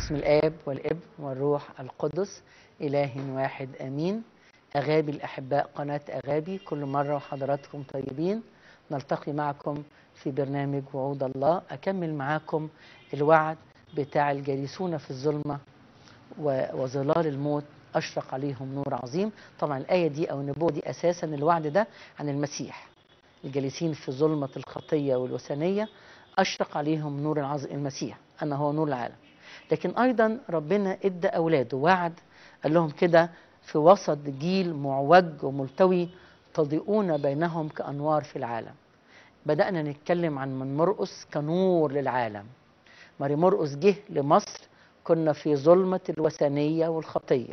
باسم الآب والابن والروح القدس إله واحد آمين أغابي الأحباء قناة أغابي كل مرة وحضراتكم طيبين نلتقي معكم في برنامج وعود الله أكمل معاكم الوعد بتاع الجالسون في الظلمة و- وظلال الموت أشرق عليهم نور عظيم طبعا الآية دي أو النبوة دي أساسا الوعد ده عن المسيح الجالسين في ظلمة الخطية والوثنية أشرق عليهم نور العظيم المسيح أنا هو نور العالم لكن أيضا ربنا إدى أولاده وعد قال لهم كده في وسط جيل معوج وملتوي تضيئون بينهم كأنوار في العالم بدأنا نتكلم عن من مرقس كنور للعالم ماري مرقس جه لمصر كنا في ظلمة الوثنية والخطية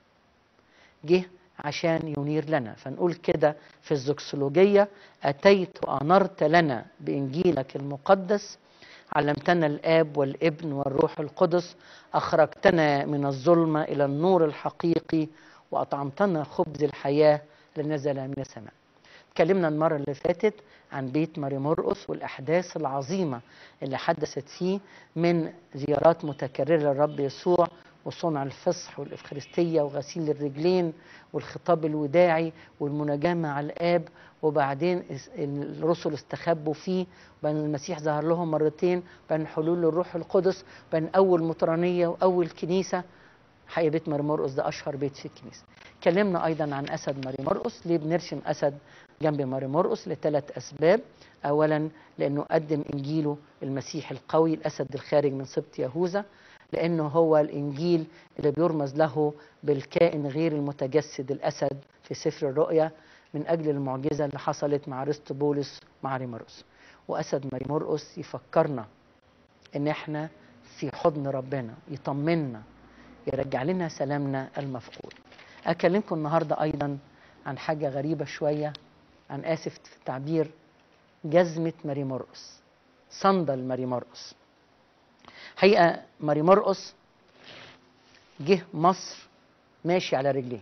جه عشان ينير لنا فنقول كده في الزوكسولوجية أتيت وأنرت لنا بإنجيلك المقدس علمتنا الآب والابن والروح القدس أخرجتنا من الظلمة إلى النور الحقيقي وأطعمتنا خبز الحياة لنزل من السماء اتكلمنا المرة اللي فاتت عن بيت ماري مرقس والأحداث العظيمة اللي حدثت فيه من زيارات متكررة للرب يسوع وصنع الفصح والإفخارستية وغسيل الرجلين والخطاب الوداعي والمناجاة مع الآب وبعدين اس- الرسل استخبوا فيه وبعدين المسيح ظهر لهم مرتين وبعدين حلول الروح القدس وبعدين أول مطرانية وأول كنيسة حقيقة بيت ماري مرقس ده أشهر بيت في الكنيسة اتكلمنا أيضا عن أسد ماري مرقس ليه بنرسم أسد جنب ماري مرقس لثلاث أسباب أولا لأنه قدم إنجيله المسيح القوي الأسد الخارج من سبط يهوذا لأنه هو الإنجيل اللي بيرمز له بالكائن غير المتجسد الأسد في سفر الرؤيا من أجل المعجزة اللي حصلت مع رست بولس مع ماري مرقس وأسد ماري مرقس يفكرنا إن إحنا في حضن ربنا يطمنا يرجع لنا سلامنا المفقود أكلمكم النهاردة أيضا عن حاجة غريبة شوية عن آسف في التعبير جزمة ماري مرقس صندل ماري مرقس حقيقة ماري مرقس جه مصر ماشي على رجليه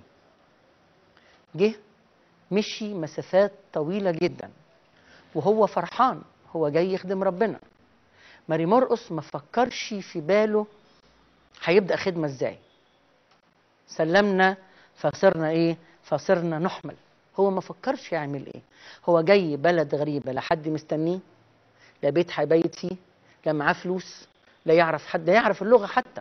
جه مشي مسافات طويلة جدا وهو فرحان هو جاي يخدم ربنا ماري مرقس ما فكرش في باله هيبدأ خدمة ازاي سلمنا فصرنا ايه فصرنا نحمل هو ما فكرش يعمل ايه هو جاي بلد غريبة لا حد مستنيه لا بيت هيبيت فيه لا معاه فلوس لا يعرف حد لا يعرف اللغة حتى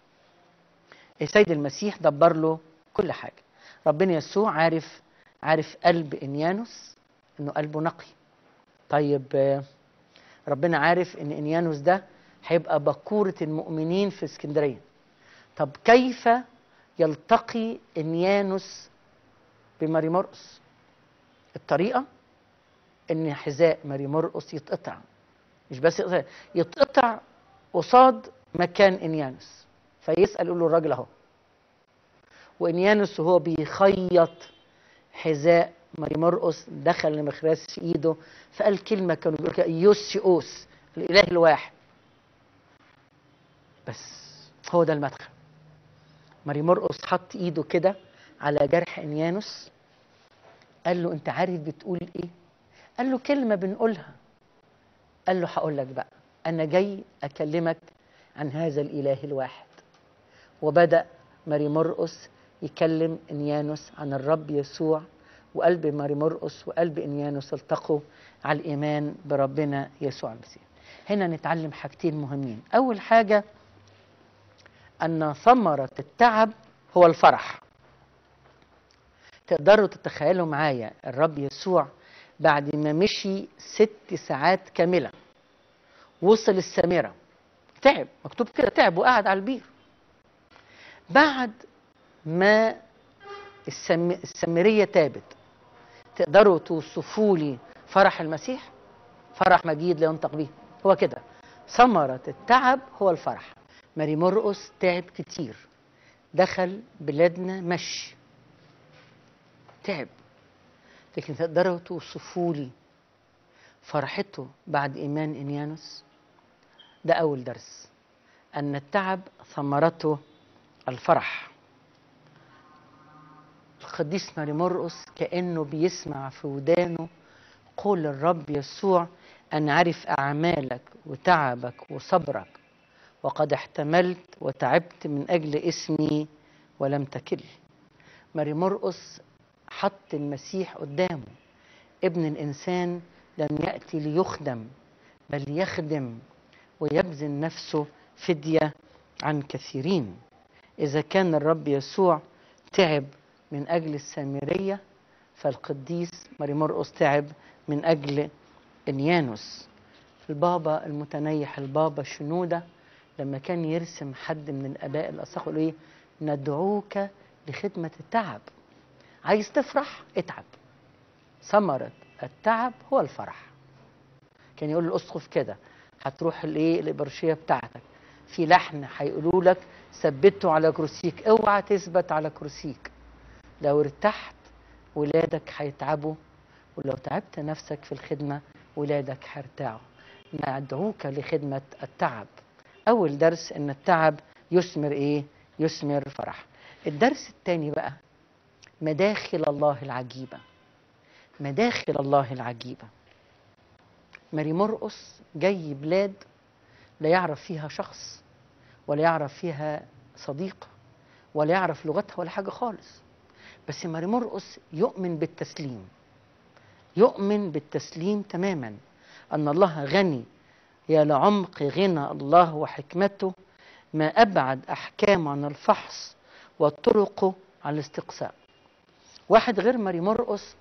السيد المسيح دبر له كل حاجة ربنا يسوع عارف عارف قلب انيانوس انه قلبه نقي طيب آه، ربنا عارف ان انيانوس ده هيبقى بكورة المؤمنين في اسكندرية طب كيف يلتقي انيانوس بماري مرقس الطريقة ان حذاء ماري مرقس يتقطع مش بس يتقطع, يتقطع قصاد مكان انيانوس فيسأل يقول له الراجل اهو وانيانوس وهو بيخيط حذاء ماري مرقس دخل المخراس في ايده فقال كلمة كانوا بيقولوا كده يوسيوس الاله الواحد بس هو ده المدخل ماري مرقس حط ايده كده على جرح انيانوس قال له انت عارف بتقول ايه قال له كلمه بنقولها قال له هقول لك بقى انا جاي اكلمك عن هذا الاله الواحد وبدا ماري مرقس يكلم انيانوس عن الرب يسوع وقلب ماري مرقس وقلب انيانوس التقوا على الايمان بربنا يسوع المسيح هنا نتعلم حاجتين مهمين اول حاجه أن ثمرة التعب هو الفرح تقدروا تتخيلوا معايا الرب يسوع بعد ما مشي ست ساعات كاملة وصل السامرة تعب مكتوب كده تعب وقعد على البير بعد ما السم... السامرية تابت تقدروا توصفوا لي فرح المسيح فرح مجيد لا ينطق به هو كده ثمرة التعب هو الفرح ماري مرقس تعب كتير دخل بلادنا مشي تعب لكن تقدروا توصفوا لي فرحته بعد إيمان إنيانوس ده أول درس أن التعب ثمرته الفرح القديس ماري مرقس كأنه بيسمع في ودانه قول الرب يسوع أن عرف أعمالك وتعبك وصبرك وقد احتملت وتعبت من أجل اسمي ولم تكل ماري مرقس حط المسيح قدامه ابن الإنسان لم يأتي ليخدم بل يخدم ويبذل نفسه فدية عن كثيرين إذا كان الرب يسوع تعب من أجل السامرية فالقديس ماري مرقس تعب من أجل إنيانوس البابا المتنيح البابا شنودة لما كان يرسم حد من الآباء الأصح يقول إيه ندعوك لخدمة التعب عايز تفرح اتعب ثمرة التعب هو الفرح كان يقول الأسقف كده هتروح الايه الإبرشية بتاعتك في لحن هيقولوا لك ثبته على كرسيك اوعى تثبت على كرسيك لو ارتحت ولادك هيتعبوا ولو تعبت نفسك في الخدمة ولادك هيرتاعوا ندعوك لخدمة التعب أول درس إن التعب يثمر إيه؟ يثمر فرح الدرس الثاني بقى مداخل الله العجيبة مداخل الله العجيبة ماري مرقس جاي بلاد لا يعرف فيها شخص ولا يعرف فيها صديق ولا يعرف لغتها ولا حاجة خالص بس ماري مرقس يؤمن بالتسليم يؤمن بالتسليم تماما أن الله غني يا لعمق غنى الله وحكمته ما أبعد أحكام عن الفحص وطرقه عن الاستقصاء واحد غير ماري مرقس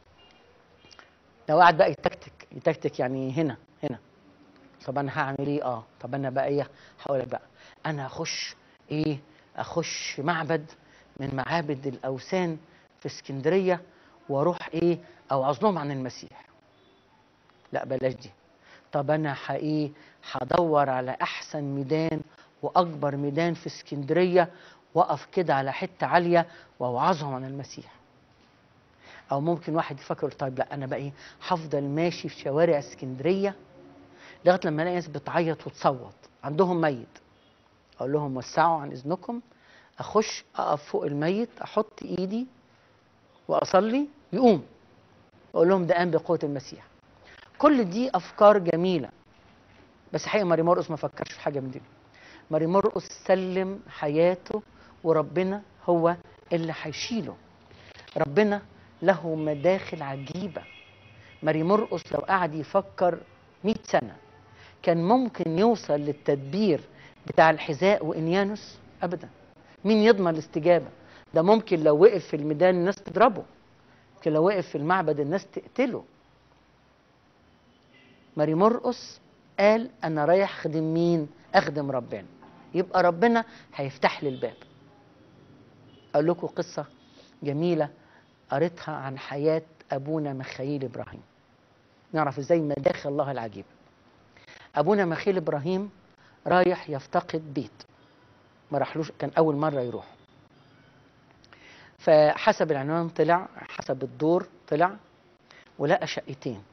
لو قعد بقى يتكتك يتكتك يعني هنا هنا طب انا هعمل ايه اه طب انا بقى ايه هقول لك بقى انا هخش ايه اخش معبد من معابد الاوثان في اسكندريه واروح ايه اوعظ لهم عن المسيح لا بلاش دي طب انا ايه هدور على احسن ميدان واكبر ميدان في اسكندريه واقف كده على حته عاليه واوعظهم عن المسيح او ممكن واحد يفكر طيب لا انا بقى ايه هفضل ماشي في شوارع اسكندريه لغايه لما الاقي ناس بتعيط وتصوت عندهم ميت اقول لهم وسعوا عن اذنكم اخش اقف فوق الميت احط ايدي واصلي يقوم اقول لهم ده قام بقوه المسيح كل دي افكار جميله بس حقيقه ماري مرقس ما فكرش في حاجه من دي ماري مرقس سلم حياته وربنا هو اللي هيشيله ربنا له مداخل عجيبه ماري مرقس لو قعد يفكر 100 سنه كان ممكن يوصل للتدبير بتاع الحذاء وانيانوس ابدا مين يضمن الاستجابه ده ممكن لو وقف في الميدان الناس تضربه ممكن لو وقف في المعبد الناس تقتله ماري مرقس قال انا رايح اخدم مين اخدم ربنا يبقى ربنا هيفتح لي الباب اقول لكم قصه جميله قريتها عن حياه ابونا مخايل ابراهيم نعرف ازاي مداخل الله العجيب ابونا مخيل ابراهيم رايح يفتقد بيت ما راحلوش كان اول مره يروح فحسب العنوان طلع حسب الدور طلع ولقى شقتين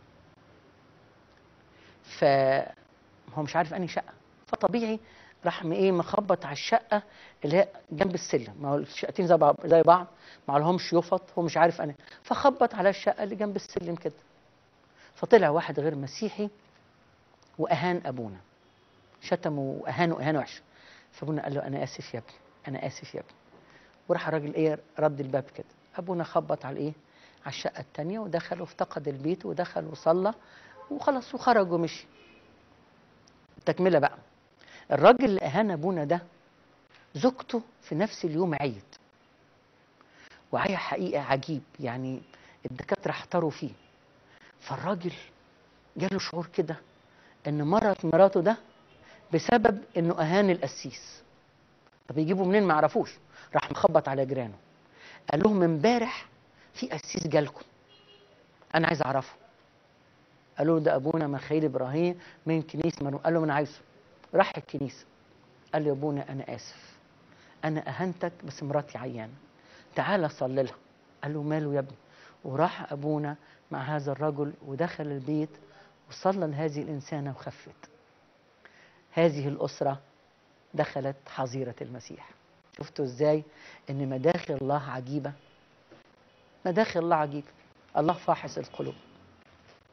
فهو مش عارف انهي شقه فطبيعي راح ايه مخبط على الشقه اللي هي جنب السلم ما هو الشقتين زي بعض زي بعض ما لهمش يفط هو مش عارف انا فخبط على الشقه اللي جنب السلم كده فطلع واحد غير مسيحي واهان ابونا شتمه واهانه اهانه وحشه فابونا قال له انا اسف يا ابني انا اسف يا ابني وراح الراجل ايه رد الباب كده ابونا خبط على ايه على الشقه الثانيه ودخل وافتقد البيت ودخل وصلى وخلص وخرج ومشي التكمله بقى الراجل اللي اهان ابونا ده زوجته في نفس اليوم عيت وعي حقيقه عجيب يعني الدكاتره احتاروا فيه فالراجل جاله شعور كده ان مرت مراته ده بسبب انه اهان القسيس طب يجيبوا منين ما عرفوش راح مخبط على جيرانه قال لهم امبارح في قسيس جالكم انا عايز اعرفه قالوا له ده ابونا مخيل ابراهيم من كنيسه مرو قال له انا عايزه راح الكنيسه قال له يا ابونا انا اسف انا اهنتك بس مراتي عيانه تعالى صلي لها قال له ماله يا ابني وراح ابونا مع هذا الرجل ودخل البيت وصلى لهذه الانسانه وخفت هذه الاسره دخلت حظيره المسيح شفتوا ازاي ان مداخل الله عجيبه مداخل الله عجيبه الله فاحص القلوب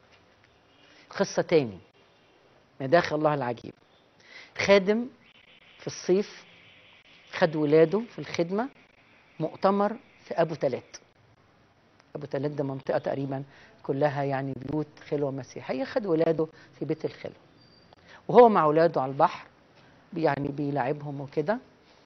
قصه تاني مداخل الله العجيب خادم في الصيف خد ولاده في الخدمة مؤتمر في أبو تلات أبو تلات ده منطقة تقريبا كلها يعني بيوت خلوة مسيحية خد ولاده في بيت الخلوة وهو مع ولاده على البحر يعني بيلعبهم وكده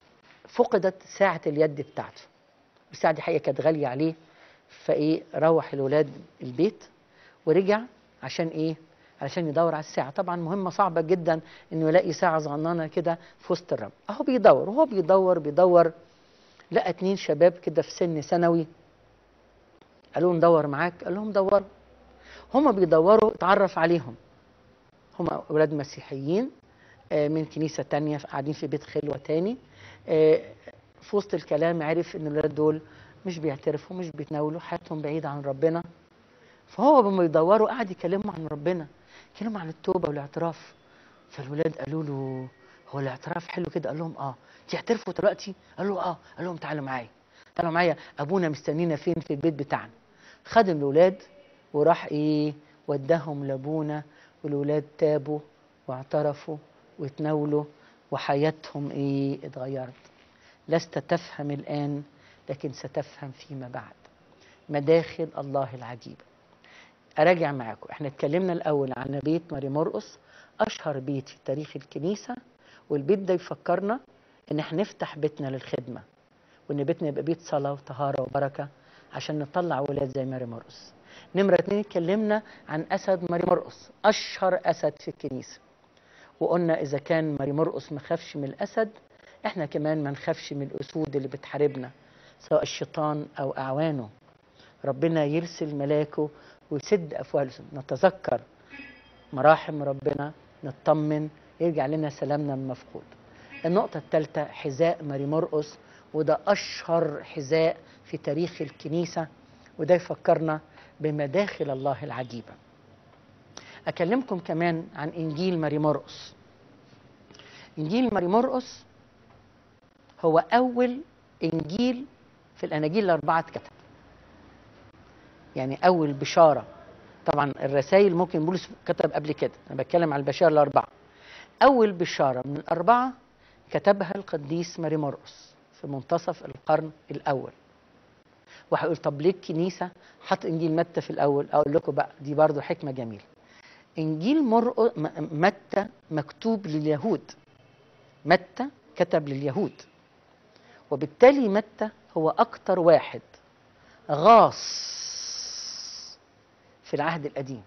فقدت ساعة اليد بتاعته الساعة دي حقيقة كانت غالية عليه فإيه روح الولاد البيت ورجع عشان إيه علشان يدور على الساعة طبعا مهمة صعبة جدا إنه يلاقي ساعة صغننة كده في وسط الرمل أهو بيدور وهو بيدور بيدور لقى اتنين شباب كده في سن ثانوي قالوا له ندور معاك قال لهم دوروا هما بيدوروا اتعرف عليهم هما أولاد مسيحيين آه، من كنيسة تانية قاعدين في بيت خلوة تاني آه، في وسط الكلام عرف ان الولاد دول مش بيعترفوا مش بيتناولوا حياتهم بعيدة عن ربنا فهو لما يدوروا قاعد يكلموا عن ربنا يكلموا عن التوبة والاعتراف فالولاد قالوا له هو الاعتراف حلو كده قال لهم اه تعترفوا دلوقتي قال له اه قال لهم تعالوا معايا تعالوا معايا ابونا مستنينا فين في البيت بتاعنا خد الولاد وراح ايه وداهم لابونا والولاد تابوا واعترفوا وتناولوا وحياتهم ايه اتغيرت لست تفهم الان لكن ستفهم فيما بعد مداخل الله العجيبه اراجع معاكم احنا اتكلمنا الاول عن بيت ماري مرقس اشهر بيت في تاريخ الكنيسه والبيت ده يفكرنا ان احنا نفتح بيتنا للخدمه وان بيتنا يبقى بيت صلاه وطهاره وبركه عشان نطلع ولاد زي ماري مرقس نمره اتنين اتكلمنا عن اسد ماري مرقس اشهر اسد في الكنيسه وقلنا اذا كان ماري مرقس ما خافش من الاسد احنا كمان ما نخافش من الاسود اللي بتحاربنا سواء الشيطان او اعوانه ربنا يرسل ملاكه ويسد افواه الاسود نتذكر مراحم ربنا نطمن يرجع لنا سلامنا المفقود النقطة الثالثة حذاء ماري مرقس وده أشهر حذاء في تاريخ الكنيسة وده يفكرنا بمداخل الله العجيبة أكلمكم كمان عن إنجيل ماري مرقس إنجيل ماري مرقس هو أول إنجيل في الأناجيل الأربعة اتكتب يعني أول بشارة طبعا الرسائل ممكن بولس كتب قبل كده أنا بتكلم على البشائر الأربعة أول بشارة من الأربعة كتبها القديس ماري مرقس في منتصف القرن الأول وهيقول طب ليه الكنيسة حط إنجيل متى في الأول أقول لكم بقى دي برضو حكمة جميلة إنجيل مرقس متى مكتوب لليهود متى كتب لليهود وبالتالي متى هو أكتر واحد غاص في العهد القديم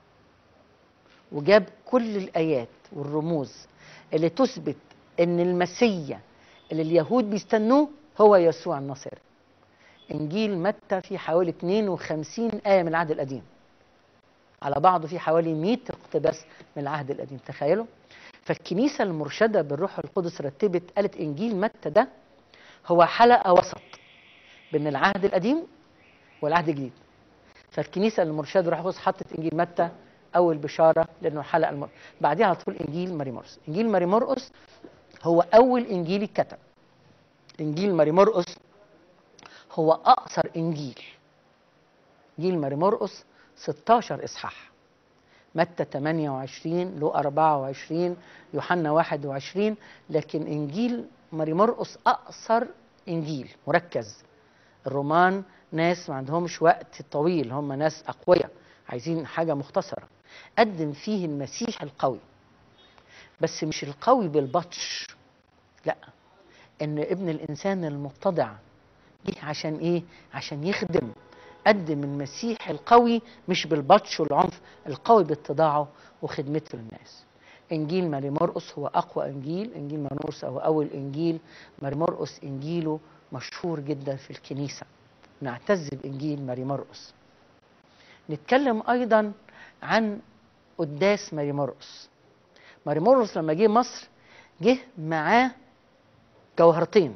وجاب كل الآيات والرموز اللي تثبت ان المسيا اللي اليهود بيستنوه هو يسوع الناصري انجيل متى فيه حوالي 52 ايه من العهد القديم على بعضه فيه حوالي 100 اقتباس من العهد القديم تخيلوا فالكنيسه المرشده بالروح القدس رتبت قالت انجيل متى ده هو حلقه وسط بين العهد القديم والعهد الجديد فالكنيسه المرشده بالروح القدس حطت انجيل متى اول بشاره لانه الحلقه المر... بعديها على طول انجيل ماري مرقس انجيل ماري مرقس هو اول انجيل اتكتب انجيل ماري مرقس هو اقصر انجيل انجيل ماري مرقس 16 اصحاح متى 28 لو 24 يوحنا 21 لكن انجيل ماري مرقس اقصر انجيل مركز الرومان ناس ما عندهمش وقت طويل هم ناس اقوياء عايزين حاجه مختصره قدم فيه المسيح القوي بس مش القوي بالبطش لا ان ابن الانسان المتضع جه عشان ايه عشان يخدم قدم المسيح القوي مش بالبطش والعنف القوي باتضاعه وخدمته للناس انجيل ماري مرقس هو اقوى انجيل انجيل ماري مرقس هو اول انجيل ماري مرقس انجيله مشهور جدا في الكنيسه نعتز بانجيل ماري مرقس نتكلم ايضا عن قداس ماري مرقس ماري مرقس لما جه مصر جه معاه جوهرتين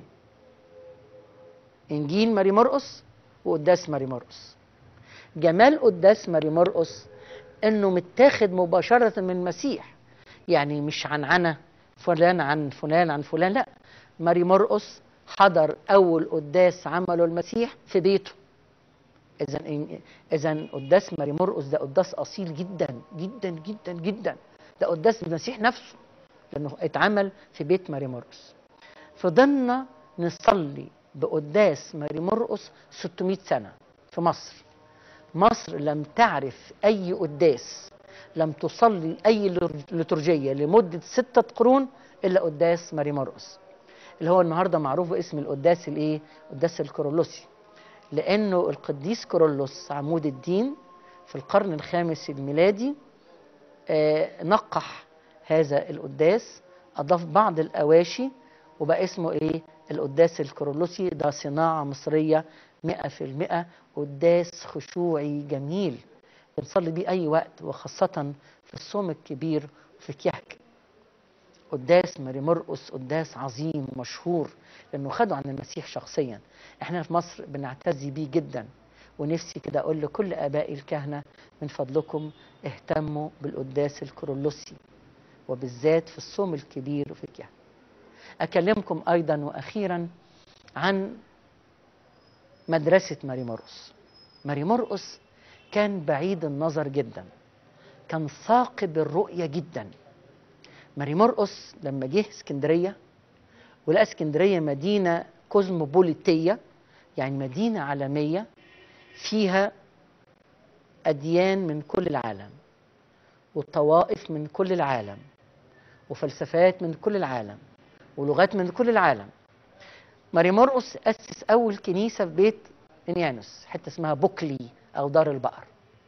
انجيل ماري مرقس وقداس ماري مرقس جمال قداس ماري مرقس انه متاخد مباشره من المسيح يعني مش عن عنا فلان عن فلان عن فلان لا ماري مرقس حضر اول قداس عمله المسيح في بيته اذا اذا قداس ماري مرقس ده قداس اصيل جدا جدا جدا جدا ده قداس المسيح نفسه لانه اتعمل في بيت ماري مرقس فضلنا نصلي بقداس ماري مرقس 600 سنه في مصر مصر لم تعرف اي قداس لم تصلي اي لترجيه لمده سته قرون الا قداس ماري مرقس اللي هو النهارده معروف باسم القداس الايه القداس الكورولوسي لانه القديس كورولوس عمود الدين في القرن الخامس الميلادي آه نقح هذا القداس اضاف بعض الاواشي وبقى اسمه ايه القداس الكورولوسي ده صناعه مصريه مئة في المئة قداس خشوعي جميل بنصلي بيه أي وقت وخاصة في الصوم الكبير وفي كيهك قداس ماري مرقس قداس عظيم ومشهور لأنه خده عن المسيح شخصيا احنا في مصر بنعتز بيه جدا ونفسي كده أقول لكل آباء الكهنة من فضلكم اهتموا بالقداس الكرولوسي وبالذات في الصوم الكبير وفي الكهنة أكلمكم أيضا وأخيرا عن مدرسة ماري مرقس ماري مرقس كان بعيد النظر جدا كان ثاقب الرؤية جدا ماري مرقس لما جه اسكندرية ولقى اسكندرية مدينة كوزموبوليتية يعني مدينة عالمية فيها أديان من كل العالم وطوائف من كل العالم وفلسفات من كل العالم ولغات من كل العالم ماري مرقس أسس أول كنيسة في بيت إنيانوس حتة اسمها بوكلي أو دار البقر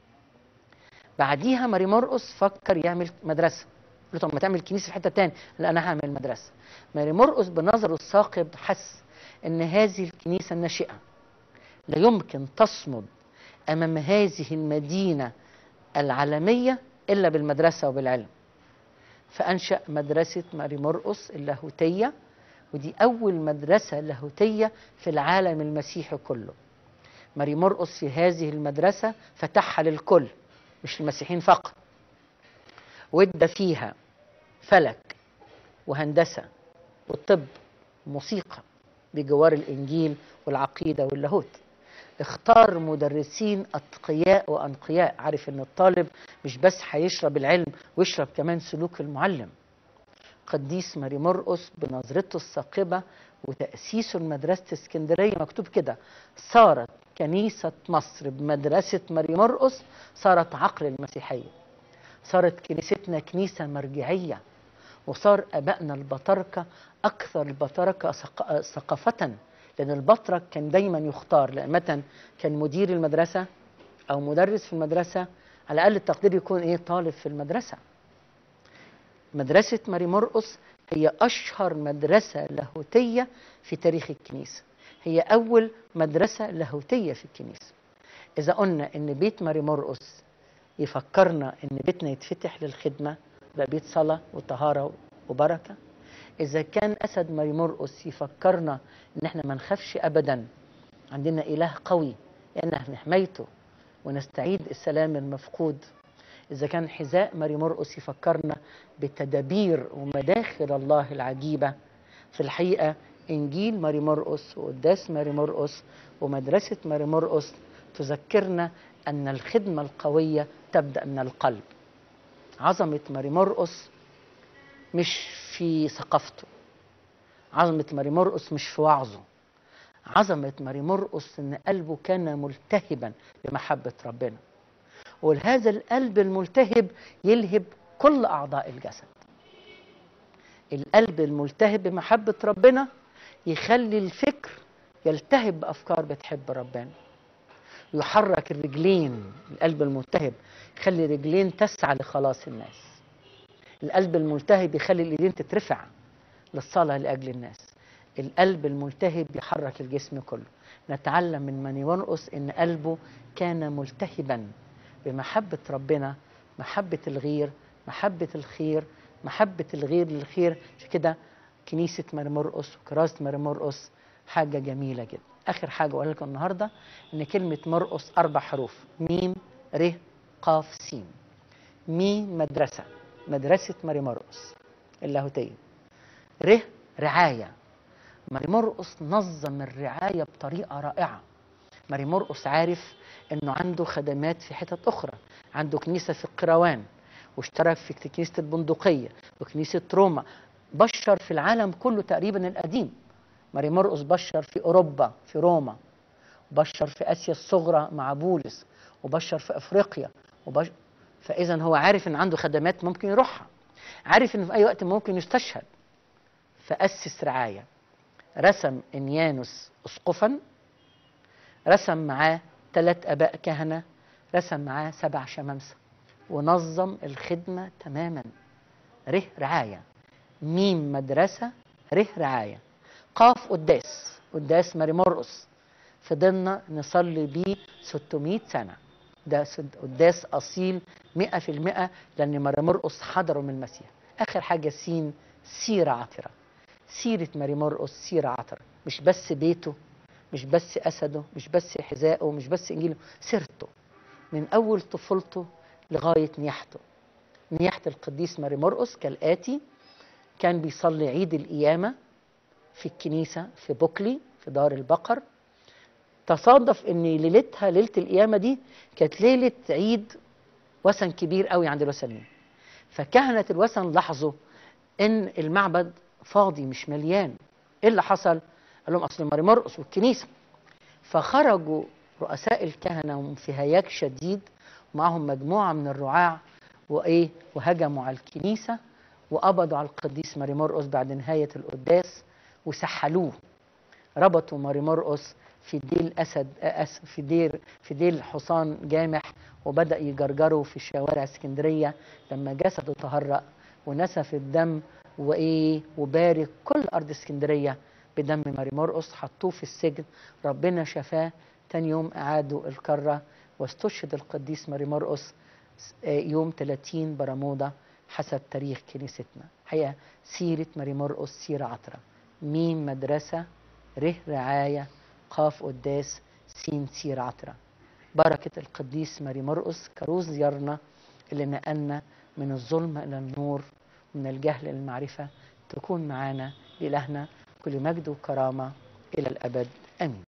بعديها ماري مرقس فكر يعمل مدرسة قال له طب ما تعمل كنيسة في حتة تاني لا أنا هعمل مدرسة ماري مرقس بنظره الثاقب حس إن هذه الكنيسة الناشئة لا يمكن تصمد أمام هذه المدينة العالمية إلا بالمدرسة وبالعلم فأنشأ مدرسة ماري مرقس اللاهوتية ودي أول مدرسة لاهوتية في العالم المسيحي كله ماري مرقس في هذه المدرسة فتحها للكل مش المسيحيين فقط وادى فيها فلك وهندسة والطب وموسيقى بجوار الإنجيل والعقيدة واللاهوت اختار مدرسين أتقياء وأنقياء عارف إن الطالب مش بس هيشرب العلم ويشرب كمان سلوك المعلم قديس ماري مرقس بنظرته الثاقبة وتأسيسه لمدرسة اسكندرية مكتوب كده صارت كنيسة مصر بمدرسة ماري مرقس صارت عقل المسيحية صارت كنيستنا كنيسة مرجعية وصار أبائنا البطاركة أكثر البطاركة ثقافة لأن البطرك كان دايما يختار لأمة كان مدير المدرسة أو مدرس في المدرسة على الأقل التقدير يكون إيه طالب في المدرسة مدرسة ماري مرقس هي أشهر مدرسة لاهوتية في تاريخ الكنيسة هي أول مدرسة لاهوتية في الكنيسة إذا قلنا إن بيت ماري مرقس يفكرنا إن بيتنا يتفتح للخدمة ده بيت صلاة وطهارة وبركة إذا كان أسد ماري مرقس يفكرنا إن إحنا ما نخافش أبدا عندنا إله قوي لأن إحنا حمايته ونستعيد السلام المفقود إذا كان حذاء ماري مرقس يفكرنا بتدابير ومداخل الله العجيبة في الحقيقة إنجيل ماري مرقس وقداس ماري مرقس ومدرسة ماري مرقس تذكرنا أن الخدمة القوية تبدأ من القلب عظمة ماري مرقس مش في ثقافته عظمة ماري مرقس مش في وعظه عظمة ماري مرقس إن قلبه كان ملتهبا بمحبة ربنا وهذا القلب الملتهب يلهب كل أعضاء الجسد القلب الملتهب بمحبة ربنا يخلي الفكر يلتهب بأفكار بتحب ربنا يحرك الرجلين القلب الملتهب يخلي الرجلين تسعى لخلاص الناس القلب الملتهب يخلي الايدين تترفع للصلاة لأجل الناس القلب الملتهب يحرك الجسم كله نتعلم من من ينقص ان قلبه كان ملتهبا بمحبة ربنا محبة الغير محبة الخير محبة الغير للخير عشان كده كنيسة ماري مرقس وكراسة ماري مرقس حاجة جميلة جدا آخر حاجة أقول لكم النهاردة إن كلمة مرقس أربع حروف ميم ر قاف سين ميم مدرسة مدرسة ماري مرقس اللاهوتية ر رعاية ماري مرقس نظم الرعاية بطريقة رائعة ماري مرقس عارف انه عنده خدمات في حتت اخرى عنده كنيسة في القروان واشترك في كنيسة البندقية وكنيسة روما بشر في العالم كله تقريبا القديم ماري مرقس بشر في أوروبا في روما بشر في آسيا الصغرى مع بولس وبشر في أفريقيا وبش... فإذا هو عارف إن عنده خدمات ممكن يروحها عارف إن في أي وقت ممكن يستشهد فأسس رعاية رسم إنيانوس أسقفا رسم معاه ثلاث اباء كهنه رسم معاه سبع شمامسه ونظم الخدمه تماما ره رعايه ميم مدرسه ره رعايه قاف قداس قداس ماري مرقس فضلنا نصلي بيه 600 سنه ده سد- قداس اصيل 100% لان ماري مرقس حضره من المسيح اخر حاجه سين سيره عطره سيره ماري مرقس سيره عطره مش بس بيته مش بس أسده مش بس حذائه مش بس إنجيله سيرته من أول طفولته لغاية نياحته نياحة القديس ماري مرقس كالآتي كان بيصلي عيد القيامة في الكنيسة في بوكلي في دار البقر تصادف ان ليلتها ليله القيامه دي كانت ليله عيد وثن كبير قوي عند الوثنيين فكهنه الوثن لاحظوا ان المعبد فاضي مش مليان ايه اللي حصل قال لهم اصل ماري مرقس والكنيسه فخرجوا رؤساء الكهنه وهم في هياج شديد معهم مجموعه من الرعاع وايه وهجموا على الكنيسه وقبضوا على القديس ماري مرقس بعد نهايه القداس وسحلوه ربطوا ماري مرقس في ديل اسد أس في دير في ديل حصان جامح وبدا يجرجره في شوارع اسكندريه لما جسده تهرأ ونسف الدم وايه وبارك كل ارض اسكندريه بدم ماري مرقس حطوه في السجن ربنا شفاه تاني يوم اعادوا الكره واستشهد القديس ماري مرقس يوم 30 برمودا حسب تاريخ كنيستنا حقيقه سيره ماري مرقس سيره عطره ميم مدرسه ره رعايه قاف قداس سين سير عطرة بركة القديس ماري مرقس كروز زيارنا اللي نقلنا من الظلم إلى النور ومن الجهل إلى المعرفة تكون معانا لإلهنا كل مجد وكرامة إلى الأبد آمين